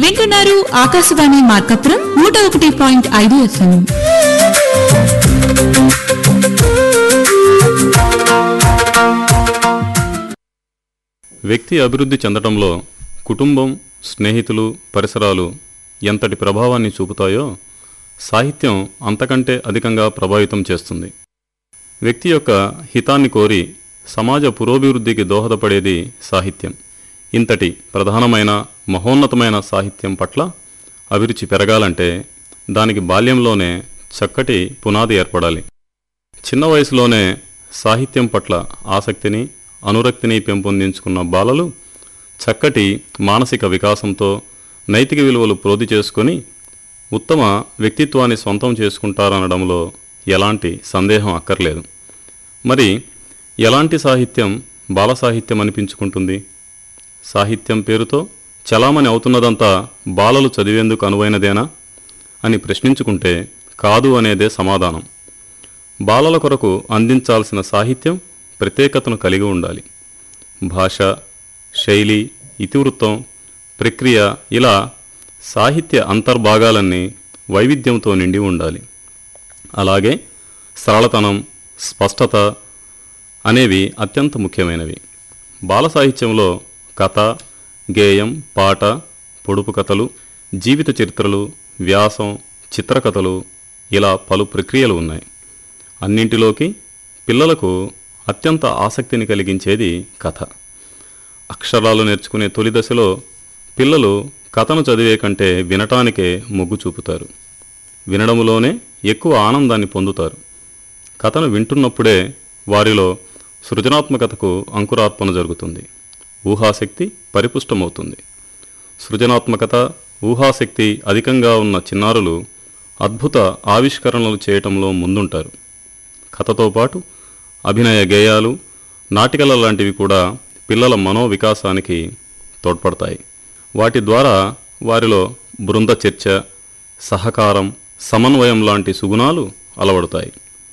వింటున్నారు ఆకాశవాణి మార్కపురం నూట ఒకటి పాయింట్ ఐదు ఎఫ్ఎం వ్యక్తి అభివృద్ధి చెందడంలో కుటుంబం స్నేహితులు పరిసరాలు ఎంతటి ప్రభావాన్ని చూపుతాయో సాహిత్యం అంతకంటే అధికంగా ప్రభావితం చేస్తుంది వ్యక్తి యొక్క హితాన్ని కోరి సమాజ పురోభివృద్ధికి దోహదపడేది సాహిత్యం ఇంతటి ప్రధానమైన మహోన్నతమైన సాహిత్యం పట్ల అభిరుచి పెరగాలంటే దానికి బాల్యంలోనే చక్కటి పునాది ఏర్పడాలి చిన్న వయసులోనే సాహిత్యం పట్ల ఆసక్తిని అనురక్తిని పెంపొందించుకున్న బాలలు చక్కటి మానసిక వికాసంతో నైతిక విలువలు ప్రోధి చేసుకొని ఉత్తమ వ్యక్తిత్వాన్ని సొంతం చేసుకుంటారనడంలో ఎలాంటి సందేహం అక్కర్లేదు మరి ఎలాంటి సాహిత్యం బాల సాహిత్యం అనిపించుకుంటుంది సాహిత్యం పేరుతో చలామణి అవుతున్నదంతా బాలలు చదివేందుకు అనువైనదేనా అని ప్రశ్నించుకుంటే కాదు అనేదే సమాధానం బాలల కొరకు అందించాల్సిన సాహిత్యం ప్రత్యేకతను కలిగి ఉండాలి భాష శైలి ఇతివృత్తం ప్రక్రియ ఇలా సాహిత్య అంతర్భాగాలన్నీ వైవిధ్యంతో నిండి ఉండాలి అలాగే సరళతనం స్పష్టత అనేవి అత్యంత ముఖ్యమైనవి బాల సాహిత్యంలో కథ గేయం పాట పొడుపు కథలు జీవిత చరిత్రలు వ్యాసం చిత్రకథలు ఇలా పలు ప్రక్రియలు ఉన్నాయి అన్నింటిలోకి పిల్లలకు అత్యంత ఆసక్తిని కలిగించేది కథ అక్షరాలు నేర్చుకునే తొలి దశలో పిల్లలు కథను చదివే కంటే వినటానికే మొగ్గు చూపుతారు వినడములోనే ఎక్కువ ఆనందాన్ని పొందుతారు కథను వింటున్నప్పుడే వారిలో సృజనాత్మకతకు అంకురార్పణ జరుగుతుంది ఊహాశక్తి పరిపుష్టమవుతుంది సృజనాత్మకత ఊహాశక్తి అధికంగా ఉన్న చిన్నారులు అద్భుత ఆవిష్కరణలు చేయటంలో ముందుంటారు కథతో పాటు అభినయ గేయాలు నాటికల లాంటివి కూడా పిల్లల మనోవికాసానికి తోడ్పడతాయి వాటి ద్వారా వారిలో బృంద చర్చ సహకారం సమన్వయం లాంటి సుగుణాలు అలవడతాయి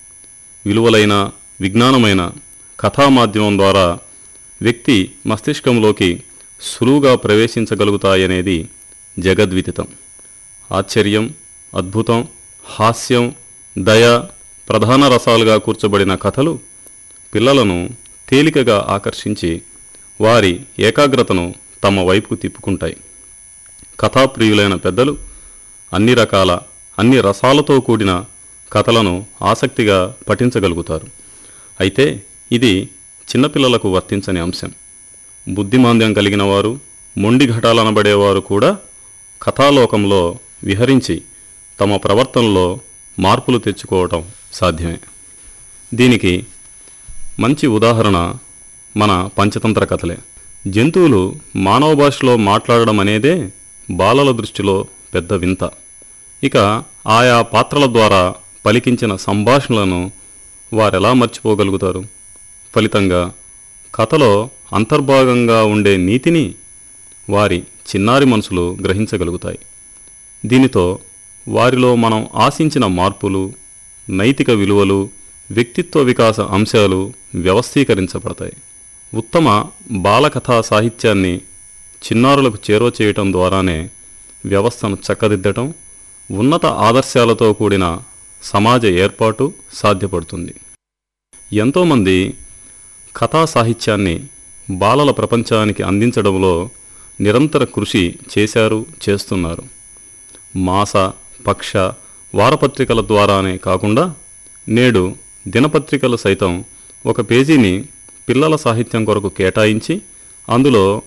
విలువలైన విజ్ఞానమైన కథా మాధ్యమం ద్వారా వ్యక్తి మస్తిష్కంలోకి సులువుగా ప్రవేశించగలుగుతాయనేది జగద్విదితం ఆశ్చర్యం అద్భుతం హాస్యం దయ ప్రధాన రసాలుగా కూర్చబడిన కథలు పిల్లలను తేలికగా ఆకర్షించి వారి ఏకాగ్రతను తమ వైపుకు తిప్పుకుంటాయి కథాప్రియులైన పెద్దలు అన్ని రకాల అన్ని రసాలతో కూడిన కథలను ఆసక్తిగా పఠించగలుగుతారు అయితే ఇది చిన్నపిల్లలకు వర్తించని అంశం బుద్ధిమాంద్యం కలిగిన వారు మొండి ఘటాలనబడేవారు కూడా కథాలోకంలో విహరించి తమ ప్రవర్తనలో మార్పులు తెచ్చుకోవటం సాధ్యమే దీనికి మంచి ఉదాహరణ మన పంచతంత్ర కథలే జంతువులు మానవ భాషలో మాట్లాడడం అనేదే బాలల దృష్టిలో పెద్ద వింత ఇక ఆయా పాత్రల ద్వారా పలికించిన సంభాషణలను వారెలా మర్చిపోగలుగుతారు ఫలితంగా కథలో అంతర్భాగంగా ఉండే నీతిని వారి చిన్నారి మనసులు గ్రహించగలుగుతాయి దీనితో వారిలో మనం ఆశించిన మార్పులు నైతిక విలువలు వ్యక్తిత్వ వికాస అంశాలు వ్యవస్థీకరించబడతాయి ఉత్తమ బాలకథా సాహిత్యాన్ని చిన్నారులకు చేరువ చేయటం ద్వారానే వ్యవస్థను చక్కదిద్దటం ఉన్నత ఆదర్శాలతో కూడిన సమాజ ఏర్పాటు సాధ్యపడుతుంది ఎంతోమంది కథా సాహిత్యాన్ని బాలల ప్రపంచానికి అందించడంలో నిరంతర కృషి చేశారు చేస్తున్నారు మాస పక్ష వారపత్రికల ద్వారానే కాకుండా నేడు దినపత్రికలు సైతం ఒక పేజీని పిల్లల సాహిత్యం కొరకు కేటాయించి అందులో